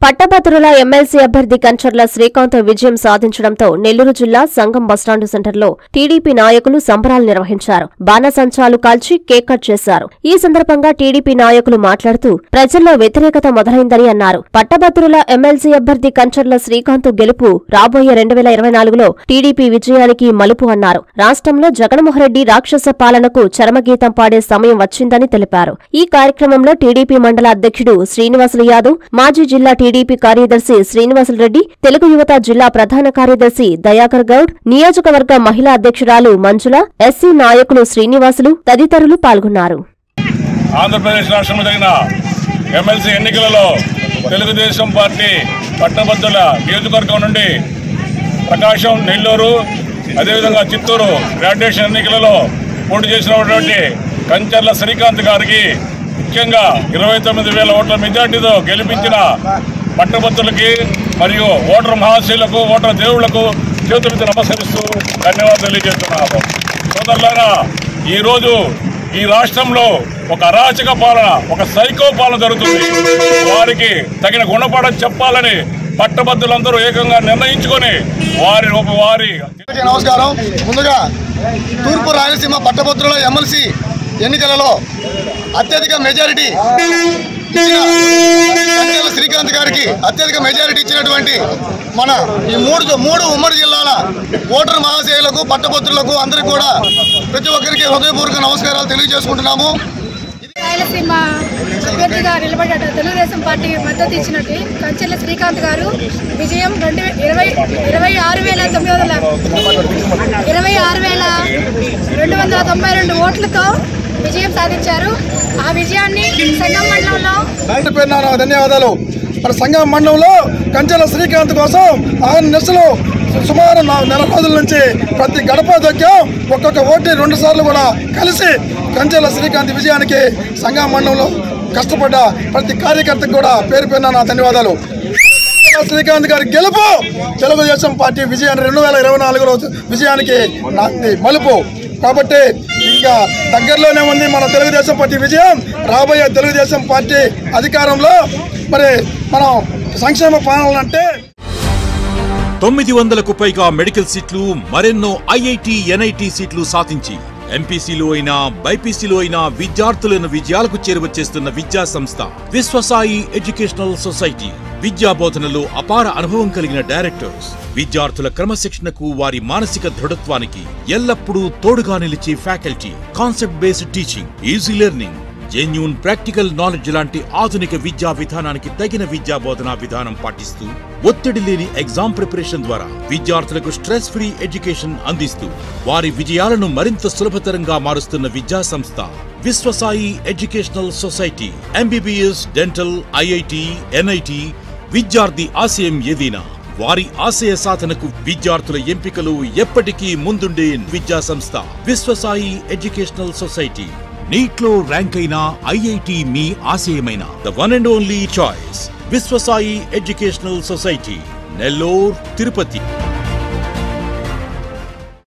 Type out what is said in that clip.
పట్టభద్రుల ఎమ్మెల్సీ అభ్యర్థి కంచర్ల శ్రీకాంత్ విజయం సాధించడంతో నెల్లూరు జిల్లా సంగం బస్టాండు సెంటర్లో టీడీపీ నాయకులు సంబరాలు నిర్వహించారు బాణసంచాలు కాల్చి కేక్ కట్ చేశారు ఈ సందర్భంగా టీడీపీ నాయకులు మాట్లాడుతూ ప్రజల్లో వ్యతిరేకత మొదలైందని అన్నారు పట్టభద్రుల ఎమ్మెల్సీ అభ్యర్థి కంచర్ల శ్రీకాంత్ గెలుపు రాబోయే రెండు వేల ఇరవై నాలుగులో టీడీపీ విజయానికి మలుపు అన్నారు రాష్ట్రంలో జగన్మోహన్ రెడ్డి రాక్షస పాలనకు చరమగీతం పాడే సమయం వచ్చిందని తెలిపారు ఈ కార్యక్రమంలో టీడీపీ మండల అధ్యక్షుడు శ్రీనివాసులు యాదవ్ మాజీ జిల్లా టీడీపీ కార్యదర్శి శ్రీనివాసులు రెడ్డి తెలుగు యువత జిల్లా ప్రధాన కార్యదర్శి దయాకర్ గౌడ్ నియోజకవర్గ మహిళా అధ్యక్షురాలు మంజుల ఎస్సీ నాయకులు శ్రీనివాసులు తదితరులు పాల్గొన్నారు ఆంధ్రప్రదేశ్ రాష్ట్రంలో జరిగిన ఎమ్మెల్సీ ఎన్నికలలో తెలుగుదేశం పార్టీ పట్టభద్రుల నియోజకవర్గం నుండి ప్రకాశం నెల్లూరు అదేవిధంగా చిత్తూరు గ్రాడ్యుయేషన్ ఎన్నికలలో పోటీ చేసినటువంటి కంచర్ల శ్రీకాంత్ గారికి ముఖ్యంగా ఇరవై తొమ్మిది వేల ఓట్ల మెజార్టీతో గెలిపించిన పట్టభద్రులకి మరియు ఓటర్ మహాశీలకు ఓటర్ దేవుళ్లకు చేతులెత్తి నమస్కరిస్తూ ధన్యవాదాలు తెలియజేస్తున్నాము సోదరులారా ఈరోజు ఈ రాష్ట్రంలో ఒక అరాచక పాలన ఒక సైకో పాలన జరుగుతుంది వారికి తగిన గుణపాఠం చెప్పాలని పట్టభద్రులందరూ ఏకంగా నిర్ణయించుకొని వారి వారి అందరికీ నమస్కారం ముందుగా తూర్పు రాయలసీమ పట్టభద్రుల ఎమ్మెల్సీ ఎన్నికలలో అత్యధిక మెజారిటీ ఇచ్చిన కంచెల శ్రీకాంత్ గారికి అత్యధిక మెజారిటీ ఇచ్చినటువంటి మన ఈ మూడు మూడు ఉమ్మడి జిల్లాల ఓటర్ మహాశయులకు పట్టభద్రులకు అందరికీ కూడా ప్రతి ఒక్కరికి హృదయపూర్వక నమస్కారాలు తెలియజేసుకుంటున్నాము రాయలసీమ అభ్యర్థిగా నిలబడ్డ తెలుగుదేశం పార్టీకి మద్దతు ఇచ్చినట్టు కంచెల శ్రీకాంత్ గారు విజయం రెండు వే- ఇరవై ఇరవై ఆరు వేల తొమ్మిది వందల ఇరవై ఆరు వేల రెండు వందల తొంభై రెండు ఓట్లతో విజయం సాధించారు ఆ విజయాన్ని సంగం మండలంలో పేరు నా ధన్యవాదాలు మరి సంఘం మండలంలో కంచెల శ్రీకాంత్ కోసం ఆయన నిరసనలు సుమారు నా- నెల రోజుల నుంచి ప్రతి గడప దొక్కాం ఒక్కొక్క ఓటు రెండు సార్లు కూడా కలిసి కంచెల శ్రీకాంత్ విజయానికి సంఘం మండలంలో కష్టపడ్డ ప్రతి కార్యకర్తకు కూడా పేరు పేరున నా ధన్యవాదాలు కంచెల శ్రీకాంత్ గారి గెలుపు తెలుగుదేశం పార్టీ విజయాన్ని రెండు వేల ఇరవై నాలుగు రోజు విజయానికి నాంది మలుపు కాబట్టి ఇంకా దగ్గరలోనే ఉంది మన తెలుగుదేశం పార్టీ విజయం రాబోయే తెలుగుదేశం పార్టీ అధికారంలో మరి మనం సంక్షేమ పాలన అంటే తొమ్మిది వందలకు పైగా మెడికల్ సీట్లు మరెన్నో ఐఐటి ఎన్ఐటి సీట్లు సాధించి ఎంపీసీలో అయినా బైపీసీలో అయినా విద్యార్థులను విజయాలకు చేరువచేస్తున్న విద్యా సంస్థ విశ్వసాయి ఎడ్యుకేషనల్ సొసైటీ విద్యా బోధనలో అపార అనుభవం కలిగిన డైరెక్టర్స్ విద్యార్థుల క్రమశిక్షణకు వారి మానసిక దృఢత్వానికి ఎల్లప్పుడూ తోడుగా నిలిచే faculty concept based teaching easy learning genuine practical knowledge లాంటి ఆధునిక విద్యా విధానానికి తగిన విద్యా బోధనా విధానం పాటిస్తూ ఒత్తిడి లేని ఎగ్జామ్ ప్రిపరేషన్ ద్వారా విద్యార్థులకు స్ట్రెస్ ఫ్రీ ఎడ్యుకేషన్ అందిస్తూ వారి విజయాలను మరింత సులభతరంగా మారుస్తున్న విద్యా సంస్థ Viswasai educational society MBBS dental IIT NIT విద్యార్థి ఆశయం ఏదైనా వారి ఆశయ సాధనకు విద్యార్థుల ఎంపికలు ఎప్పటికీ ముందుండే విద్యా సంస్థ విశ్వసాయి ఎడ్యుకేషనల్ సొసైటీ నీట్ లో ర్యాంక్ అయిన ఐఐటి మీ ఆశయమైన the one and only choice Viswasai educational society Nellore Tirupati